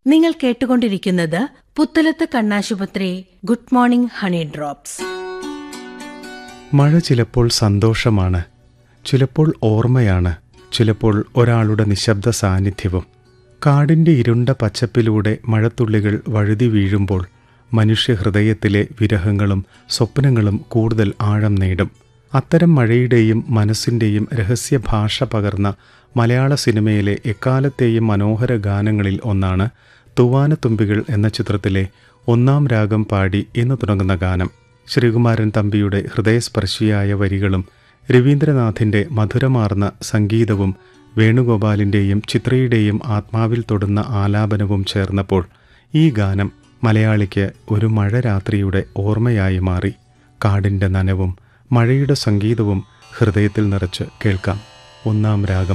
നിങ്ങൾ കേട്ടുകൊണ്ടിരിക്കുന്നത് പുത്തലത്ത് കണ്ണാശുപത്രി ഗുഡ് മോർണിംഗ് ഹണി ഡ്രോപ്സ് മഴ ചിലപ്പോൾ സന്തോഷമാണ് ചിലപ്പോൾ ഓർമ്മയാണ് ചിലപ്പോൾ ഒരാളുടെ നിശബ്ദ സാന്നിധ്യവും കാടിന്റെ ഇരുണ്ട പച്ചപ്പിലൂടെ മഴത്തുള്ളികൾ വഴുതി വീഴുമ്പോൾ മനുഷ്യഹൃദയത്തിലെ വിരഹങ്ങളും സ്വപ്നങ്ങളും കൂടുതൽ ആഴം നേടും അത്തരം മഴയുടെയും മനസ്സിന്റെയും രഹസ്യഭാഷ പകർന്ന മലയാള സിനിമയിലെ എക്കാലത്തെയും മനോഹര ഗാനങ്ങളിൽ ഒന്നാണ് തുവാനത്തുമ്പികൾ എന്ന ചിത്രത്തിലെ ഒന്നാം രാഗം പാടി എന്ന് തുടങ്ങുന്ന ഗാനം ശ്രീകുമാരൻ തമ്പിയുടെ ഹൃദയസ്പർശിയായ വരികളും രവീന്ദ്രനാഥിന്റെ മധുരമാർന്ന സംഗീതവും വേണുഗോപാലിന്റെയും ചിത്രയുടെയും ആത്മാവിൽ തൊടുന്ന ആലാപനവും ചേർന്നപ്പോൾ ഈ ഗാനം മലയാളിക്ക് ഒരു മഴ രാത്രിയുടെ ഓർമ്മയായി മാറി കാടിന്റെ നനവും മഴയുടെ സംഗീതവും ഹൃദയത്തിൽ നിറച്ച് കേൾക്കാം ഒന്നാം രാഗം